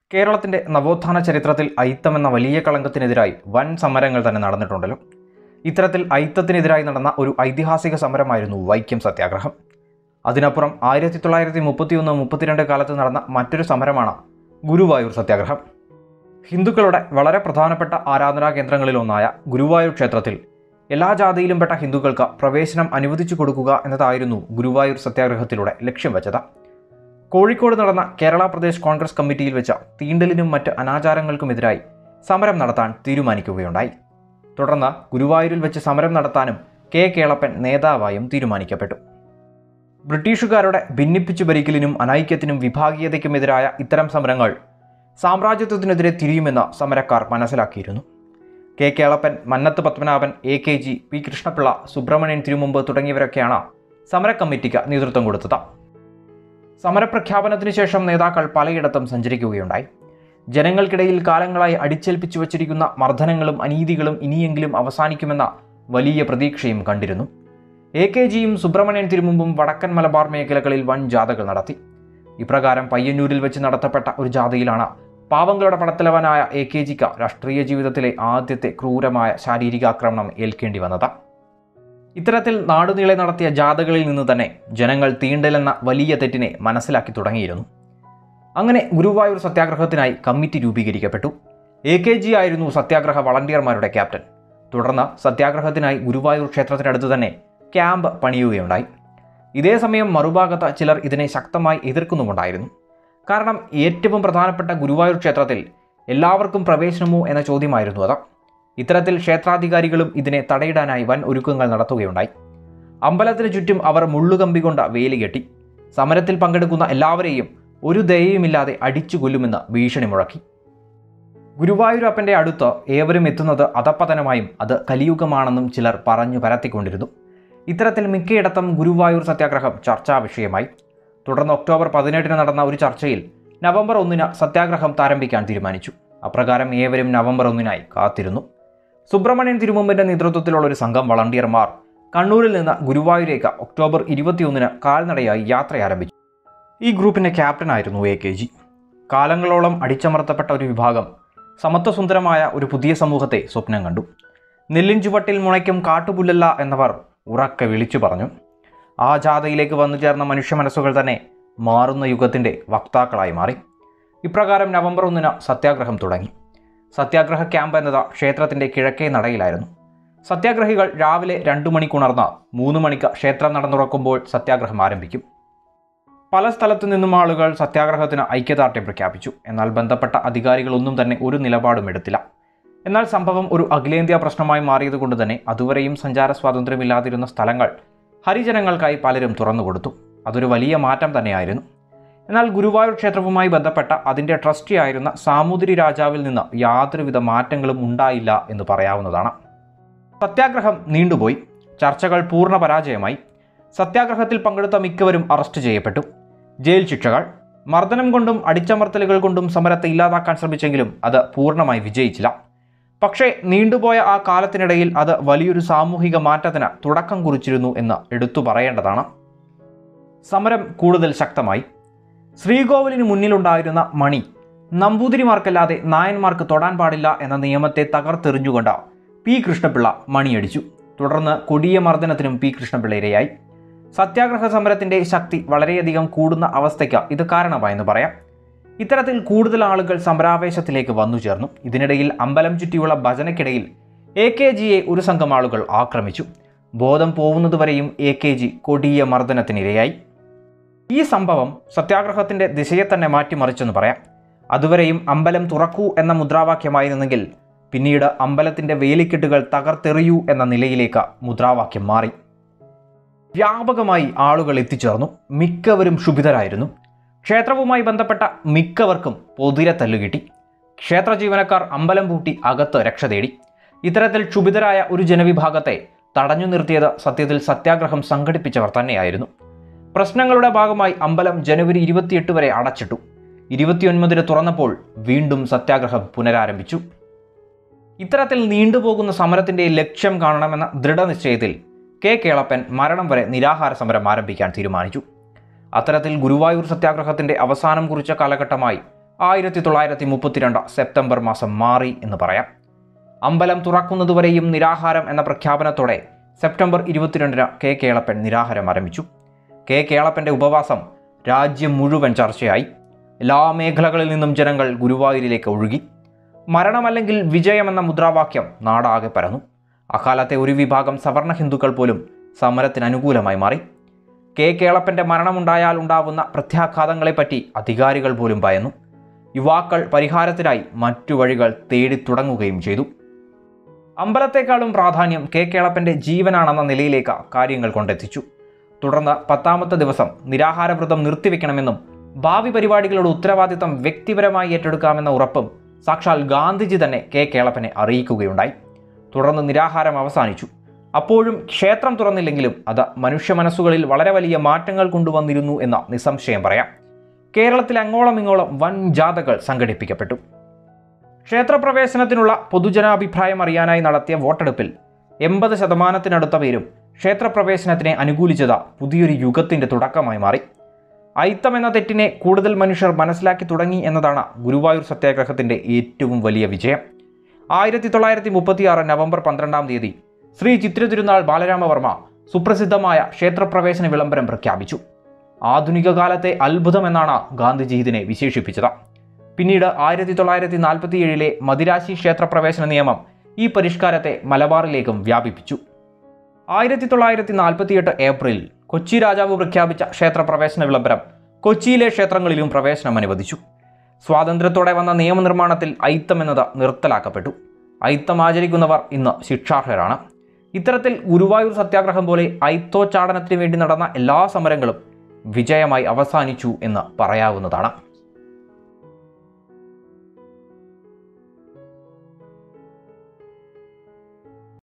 കേരളത്തിൻ്റെ നവോത്ഥാന ചരിത്രത്തിൽ അയിത്തം എന്ന വലിയ കളങ്കത്തിനെതിരായി വൻ സമരങ്ങൾ തന്നെ നടന്നിട്ടുണ്ടല്ലോ ഇത്തരത്തിൽ അയിത്തത്തിനെതിരായി നടന്ന ഒരു ഐതിഹാസിക സമരമായിരുന്നു വൈക്കം സത്യാഗ്രഹം അതിനപ്പുറം ആയിരത്തി തൊള്ളായിരത്തി മുപ്പത്തിയൊന്ന് മുപ്പത്തിരണ്ട് കാലത്ത് നടന്ന മറ്റൊരു സമരമാണ് ഗുരുവായൂർ സത്യാഗ്രഹം ഹിന്ദുക്കളുടെ വളരെ പ്രധാനപ്പെട്ട ആരാധനാ കേന്ദ്രങ്ങളിലൊന്നായ ഗുരുവായൂർ ക്ഷേത്രത്തിൽ എല്ലാ ജാതിയിലും പെട്ട ഹിന്ദുക്കൾക്ക് പ്രവേശനം അനുവദിച്ചു കൊടുക്കുക എന്നതായിരുന്നു ഗുരുവായൂർ സത്യാഗ്രഹത്തിലൂടെ ലക്ഷ്യം വെച്ചത് കോഴിക്കോട് നടന്ന കേരള പ്രദേശ് കോൺഗ്രസ് കമ്മിറ്റിയിൽ വെച്ച തീണ്ടലിനും മറ്റ് അനാചാരങ്ങൾക്കുമെതിരായി സമരം നടത്താൻ തീരുമാനിക്കുകയുണ്ടായി തുടർന്ന് ഗുരുവായൂരിൽ വെച്ച് സമരം നടത്താനും കെ കേളപ്പൻ നേതാവായും തീരുമാനിക്കപ്പെട്ടു ബ്രിട്ടീഷുകാരുടെ ഭിന്നിപ്പിച്ചു ഭരിക്കലിനും അനൈക്യത്തിനും വിഭാഗീയതയ്ക്കുമെതിരായ ഇത്തരം സമരങ്ങൾ സാമ്രാജ്യത്വത്തിനെതിരെ തിരിയുമെന്ന് സമരക്കാർ മനസ്സിലാക്കിയിരുന്നു K Kelappan Mannath Padmanabhan A K G P Krishna Pillai Subramanian Thirumumbu തുടങ്ങിയവരൊക്കെയാണ് സമര കമ്മിറ്റിക്ക് നേതൃത്വം കൊടുത്തത് സമരപ്രഖ്യാപനത്തിന് ശേഷം നേതാക്കൾ പലയിടത്തും സഞ്ചരിക്കുകയുണ്ടായി ജനങ്ങൾക്കിടയിൽ കാലങ്ങളായി അടിച്ചേൽപ്പിച്ചു വച്ചിരിക്കുന്ന മർദ്ദനങ്ങളും അനീതികളും ഇനിയെങ്കിലും അവസാനിക്കുമെന്ന വലിയ പ്രതീക്ഷയും കണ്ടിരുന്നു എ കെ ജിയും സുബ്രഹ്മണ്യൻ തിരുമുമ്പും വടക്കൻ മലബാർ മേഖലകളിൽ വൻ ജാഥകൾ നടത്തി ഇപ്രകാരം പയ്യന്നൂരിൽ വെച്ച് നടത്തപ്പെട്ട ഒരു ജാഥയിലാണ് പാവങ്ങളുടെ പടത്തലവനായ എ കെ ജിക്ക് രാഷ്ട്രീയ ജീവിതത്തിലെ ആദ്യത്തെ ക്രൂരമായ ശാരീരികാക്രമണം ഏൽക്കേണ്ടി വന്നത് ഇത്തരത്തിൽ നാടുനീളെ നടത്തിയ ജാഥകളിൽ നിന്ന് തന്നെ ജനങ്ങൾ തീണ്ടലെന്ന വലിയ തെറ്റിനെ മനസ്സിലാക്കി തുടങ്ങിയിരുന്നു അങ്ങനെ ഗുരുവായൂർ സത്യാഗ്രഹത്തിനായി കമ്മിറ്റി രൂപീകരിക്കപ്പെട്ടു എ കെ ജി ആയിരുന്നു സത്യാഗ്രഹ വളണ്ടിയർമാരുടെ ക്യാപ്റ്റൻ തുടർന്ന് സത്യാഗ്രഹത്തിനായി ഗുരുവായൂർ ക്ഷേത്രത്തിനടുത്ത് തന്നെ ക്യാമ്പ് പണിയുകയുണ്ടായി ഇതേ സമയം മറുഭാഗത്ത് ചിലർ ഇതിനെ ശക്തമായി എതിർക്കുന്നുമുണ്ടായിരുന്നു കാരണം ഏറ്റവും പ്രധാനപ്പെട്ട ഗുരുവായൂർ ക്ഷേത്രത്തിൽ എല്ലാവർക്കും പ്രവേശനമോ എന്ന ചോദ്യമായിരുന്നു അത് ഇത്തരത്തിൽ ക്ഷേത്രാധികാരികളും ഇതിനെ തടയിടാനായി വൻ ഒരുക്കങ്ങൾ നടത്തുകയുണ്ടായി അമ്പലത്തിന് ചുറ്റും അവർ മുള്ളുകമ്പി കൊണ്ട് വേലി കെട്ടി സമരത്തിൽ പങ്കെടുക്കുന്ന എല്ലാവരെയും ഒരു ദയയുമില്ലാതെ അടിച്ചു കൊല്ലുമെന്ന് ഭീഷണി മുഴക്കി ഗുരുവായൂരപ്പൻ്റെ അടുത്ത് ഏവരും എത്തുന്നത് അധപ്പതനമായും അത് കലിയുഗമാണെന്നും ചിലർ പറഞ്ഞു പരത്തിക്കൊണ്ടിരുന്നു ഇത്തരത്തിൽ മിക്കയിടത്തും ഗുരുവായൂർ സത്യാഗ്രഹം ചർച്ചാ വിഷയമായി തുടർന്ന് ഒക്ടോബർ പതിനെട്ടിന് നടന്ന ഒരു ചർച്ചയിൽ നവംബർ ഒന്നിന് സത്യാഗ്രഹം ആരംഭിക്കാൻ തീരുമാനിച്ചു അപ്രകാരം ഏവരും നവംബർ ഒന്നിനായി കാത്തിരുന്നു സുബ്രഹ്മണ്യൻ തിരുമുമ്പിന്റെ നേതൃത്വത്തിലുള്ള ഒരു സംഘം വളണ്ടിയർമാർ കണ്ണൂരിൽ നിന്ന് ഗുരുവായൂരേക്ക് ഒക്ടോബർ ഇരുപത്തിയൊന്നിന് കാൽനടയായി യാത്ര ആരംഭിച്ചു ഈ ഗ്രൂപ്പിന്റെ ക്യാപ്റ്റനായിരുന്നു എ കെ ജി കാലങ്ങളോളം അടിച്ചമർത്തപ്പെട്ട ഒരു വിഭാഗം സമത്വസുന്ദരമായ ഒരു പുതിയ സമൂഹത്തെ സ്വപ്നം കണ്ടു നെല്ലിൻ ചുവട്ടിൽ മുളയ്ക്കും കാട്ടുപുല്ലല്ല എന്നവർ ഉറക്കെ വിളിച്ചു പറഞ്ഞു ആ ജാഥയിലേക്ക് വന്നു ചേർന്ന മനുഷ്യ മനസ്സുകൾ തന്നെ മാറുന്ന യുഗത്തിൻ്റെ വക്താക്കളായി മാറി ഇപ്രകാരം നവംബർ ഒന്നിന് സത്യാഗ്രഹം തുടങ്ങി സത്യാഗ്രഹ ക്യാമ്പ് എന്നത് ക്ഷേത്രത്തിൻ്റെ കിഴക്കേ നടയിലായിരുന്നു സത്യാഗ്രഹികൾ രാവിലെ രണ്ടു മണിക്കുണർന്ന് മൂന്ന് മണിക്ക് ക്ഷേത്രം നടന്നുറക്കുമ്പോൾ സത്യാഗ്രഹം ആരംഭിക്കും പല സ്ഥലത്തു നിന്നും ആളുകൾ സത്യാഗ്രഹത്തിന് ഐക്യദാർഢ്യം പ്രഖ്യാപിച്ചു എന്നാൽ ബന്ധപ്പെട്ട അധികാരികളൊന്നും തന്നെ ഒരു നിലപാടും എടുത്തില്ല എന്നാൽ സംഭവം ഒരു അഖിലേന്ത്യാ പ്രശ്നമായി മാറിയതുകൊണ്ട് തന്നെ അതുവരെയും സഞ്ചാര സ്വാതന്ത്ര്യമില്ലാതിരുന്ന സ്ഥലങ്ങൾ ഹരിജനങ്ങൾക്കായി പലരും തുറന്നുകൊടുത്തു അതൊരു വലിയ മാറ്റം തന്നെയായിരുന്നു എന്നാൽ ഗുരുവായൂർ ക്ഷേത്രവുമായി ബന്ധപ്പെട്ട അതിൻ്റെ ട്രസ്റ്റി ആയിരുന്ന സാമൂതിരി രാജാവിൽ നിന്ന് യാതൊരുവിധ മാറ്റങ്ങളും ഉണ്ടായില്ല എന്ന് പറയാവുന്നതാണ് സത്യാഗ്രഹം നീണ്ടുപോയി ചർച്ചകൾ പൂർണ്ണ പരാജയമായി സത്യാഗ്രഹത്തിൽ പങ്കെടുത്ത മിക്കവരും അറസ്റ്റ് ചെയ്യപ്പെട്ടു ജയിൽ ശിക്ഷകൾ മർദ്ദനം കൊണ്ടും അടിച്ചമർത്തലുകൾ കൊണ്ടും സമരത്തെ ഇല്ലാതാക്കാൻ ശ്രമിച്ചെങ്കിലും അത് പൂർണ്ണമായി വിജയിച്ചില്ല പക്ഷേ നീണ്ടുപോയ ആ കാലത്തിനിടയിൽ അത് വലിയൊരു സാമൂഹിക മാറ്റത്തിന് തുടക്കം കുറിച്ചിരുന്നു എന്ന് എടുത്തു പറയേണ്ടതാണ് സമരം കൂടുതൽ ശക്തമായി ശ്രീകോവിലിന് മുന്നിലുണ്ടായിരുന്ന മണി നമ്പൂതിരിമാർക്കല്ലാതെ നായന്മാർക്ക് തൊടാൻ പാടില്ല എന്ന നിയമത്തെ തകർത്തെറിഞ്ഞുകൊണ്ട് പി കൃഷ്ണപിള്ള മണിയടിച്ചു തുടർന്ന് കൊടിയ മർദ്ദനത്തിനും പി കൃഷ്ണപിള്ള ഇരയായി സത്യാഗ്രഹ സമരത്തിൻ്റെ ശക്തി വളരെയധികം കൂടുന്ന അവസ്ഥയ്ക്ക് ഇത് കാരണമായെന്ന് പറയാം ഇത്തരത്തിൽ കൂടുതൽ ആളുകൾ സമരാവേശത്തിലേക്ക് വന്നു ചേർന്നു ഇതിനിടയിൽ അമ്പലം ചുറ്റിയുള്ള ഭജനയ്ക്കിടയിൽ എ കെ ജിയെ ഒരു സംഘം ആളുകൾ ആക്രമിച്ചു ബോധം പോകുന്നതുവരെയും എ കെ ജി കൊടിയ മർദ്ദനത്തിനിരയായി ഈ സംഭവം സത്യാഗ്രഹത്തിന്റെ ദിശയെ തന്നെ മാറ്റിമറിച്ചെന്ന് പറയാം അതുവരെയും അമ്പലം തുറക്കൂ എന്ന മുദ്രാവാക്യമായിരുന്നെങ്കിൽ പിന്നീട് അമ്പലത്തിന്റെ വേലിക്കെട്ടുകൾ തകർത്തെറിയൂ എന്ന നിലയിലേക്ക് മുദ്രാവാക്യം മാറി വ്യാപകമായി ആളുകൾ എത്തിച്ചേർന്നു മിക്കവരും ക്ഷുഭിതരായിരുന്നു ക്ഷേത്രവുമായി ബന്ധപ്പെട്ട മിക്കവർക്കും പൊതിരെ തല്ലുകിട്ടി ക്ഷേത്ര ജീവനക്കാർ അമ്പലം പൂട്ടി അകത്ത് രക്ഷ തേടി ഇത്തരത്തിൽ ക്ഷുഭിതരായ ഒരു ജനവിഭാഗത്തെ തടഞ്ഞു നിർത്തിയത് സത്യത്തിൽ സത്യാഗ്രഹം സംഘടിപ്പിച്ചവർ തന്നെയായിരുന്നു പ്രശ്നങ്ങളുടെ ഭാഗമായി അമ്പലം ജനുവരി ഇരുപത്തിയെട്ട് വരെ അടച്ചിട്ടു ഇരുപത്തിയൊൻപതിന് തുറന്നപ്പോൾ വീണ്ടും സത്യാഗ്രഹം പുനരാരംഭിച്ചു ഇത്തരത്തിൽ നീണ്ടുപോകുന്ന സമരത്തിന്റെ ലക്ഷ്യം കാണണമെന്ന ദൃഢനിശ്ചയത്തിൽ കെ കേളപ്പൻ മരണം വരെ നിരാഹാര സമരം ആരംഭിക്കാൻ തീരുമാനിച്ചു അത്തരത്തിൽ ഗുരുവായൂർ സത്യാഗ്രഹത്തിന്റെ അവസാനം കുറിച്ച കാലഘട്ടമായി ആയിരത്തി തൊള്ളായിരത്തി മുപ്പത്തിരണ്ട് സെപ്റ്റംബർ മാസം മാറി എന്ന് പറയാം അമ്പലം തുറക്കുന്നതുവരെയും നിരാഹാരം എന്ന പ്രഖ്യാപനത്തോടെ സെപ്റ്റംബർ ഇരുപത്തിരണ്ടിന് കെ കേളപ്പൻ നിരാഹാരം ആരംഭിച്ചു കെ കേളപ്പൻ്റെ ഉപവാസം രാജ്യം മുഴുവൻ ചർച്ചയായി എല്ലാ മേഖലകളിൽ നിന്നും ജനങ്ങൾ ഗുരുവായൂരിലേക്ക് ഒഴുകി മരണമല്ലെങ്കിൽ വിജയമെന്ന മുദ്രാവാക്യം നാടാകെ പരന്നു അക്കാലത്തെ ഒരു വിഭാഗം സവർണ ഹിന്ദുക്കൾ പോലും സമരത്തിന് അനുകൂലമായി മാറി കെ കേളപ്പൻ്റെ മരണമുണ്ടായാൽ ഉണ്ടാവുന്ന പ്രത്യാഘാതങ്ങളെപ്പറ്റി അധികാരികൾ പോലും ഭയന്നു യുവാക്കൾ പരിഹാരത്തിനായി മറ്റു വഴികൾ തേടി തുടങ്ങുകയും ചെയ്തു അമ്പലത്തെക്കാളും പ്രാധാന്യം കെ കേളപ്പൻ്റെ ജീവനാണെന്ന നിലയിലേക്ക് കാര്യങ്ങൾ കൊണ്ടെത്തിച്ചു തുടർന്ന് പത്താമത്തെ ദിവസം നിരാഹാരവ്രതം നിർത്തിവെക്കണമെന്നും ഭാവി പരിപാടികളുടെ ഉത്തരവാദിത്തം വ്യക്തിപരമായി ഏറ്റെടുക്കാമെന്ന ഉറപ്പും സാക്ഷാൽ ഗാന്ധിജി തന്നെ കെ കേളപ്പനെ അറിയിക്കുകയുണ്ടായി തുടർന്ന് നിരാഹാരം അവസാനിച്ചു അപ്പോഴും ക്ഷേത്രം തുറന്നില്ലെങ്കിലും അത് മനുഷ്യ മനസ്സുകളിൽ വളരെ വലിയ മാറ്റങ്ങൾ കൊണ്ടുവന്നിരുന്നു എന്ന നിസ്സംശയം പറയാം കേരളത്തിൽ അങ്ങോളം ഇങ്ങോളം വൻ ജാഥകൾ സംഘടിപ്പിക്കപ്പെട്ടു ക്ഷേത്രപ്രവേശനത്തിനുള്ള പൊതുജനാഭിപ്രായം അറിയാനായി നടത്തിയ വോട്ടെടുപ്പിൽ എൺപത് ശതമാനത്തിനടുത്ത പേരും ക്ഷേത്രപ്രവേശനത്തിനെ അനുകൂലിച്ചത് പുതിയൊരു യുഗത്തിൻ്റെ തുടക്കമായി മാറി അയിത്തം എന്ന തെറ്റിനെ കൂടുതൽ മനുഷ്യർ മനസ്സിലാക്കി തുടങ്ങി എന്നതാണ് ഗുരുവായൂർ സത്യാഗ്രഹത്തിൻ്റെ ഏറ്റവും വലിയ വിജയം ആയിരത്തി തൊള്ളായിരത്തി മുപ്പത്തിയാറ് നവംബർ പന്ത്രണ്ടാം തീയതി ശ്രീ ചിത്രതിരുനാൾ ബാലരാമവർമ്മ സുപ്രസിദ്ധമായ ക്ഷേത്രപ്രവേശന വിളംബരം പ്രഖ്യാപിച്ചു ആധുനിക കാലത്തെ അത്ഭുതമെന്നാണ് ഗാന്ധിജി ഇതിനെ വിശേഷിപ്പിച്ചത് പിന്നീട് ആയിരത്തി തൊള്ളായിരത്തി നാൽപ്പത്തിയേഴിലെ മദിരാശി ക്ഷേത്രപ്രവേശന നിയമം ഈ പരിഷ്കാരത്തെ മലബാറിലേക്കും വ്യാപിപ്പിച്ചു ആയിരത്തി തൊള്ളായിരത്തി നാൽപ്പത്തിയെട്ട് ഏപ്രിൽ കൊച്ചി രാജാവ് പ്രഖ്യാപിച്ച ക്ഷേത്രപ്രവേശന വിളംബരം കൊച്ചിയിലെ ക്ഷേത്രങ്ങളിലും പ്രവേശനം അനുവദിച്ചു സ്വാതന്ത്ര്യത്തോടെ വന്ന നിയമനിർമ്മാണത്തിൽ ഐത്തം എന്നത് നിർത്തലാക്കപ്പെട്ടു ഐത്തം ആചരിക്കുന്നവർ ഇന്ന് ശിക്ഷാർഹരാണ് ഇത്തരത്തിൽ ഗുരുവായൂർ സത്യാഗ്രഹം പോലെ ഐത്തോച്ചാടനത്തിന് വേണ്ടി നടന്ന എല്ലാ സമരങ്ങളും വിജയമായി അവസാനിച്ചു എന്ന് പറയാവുന്നതാണ്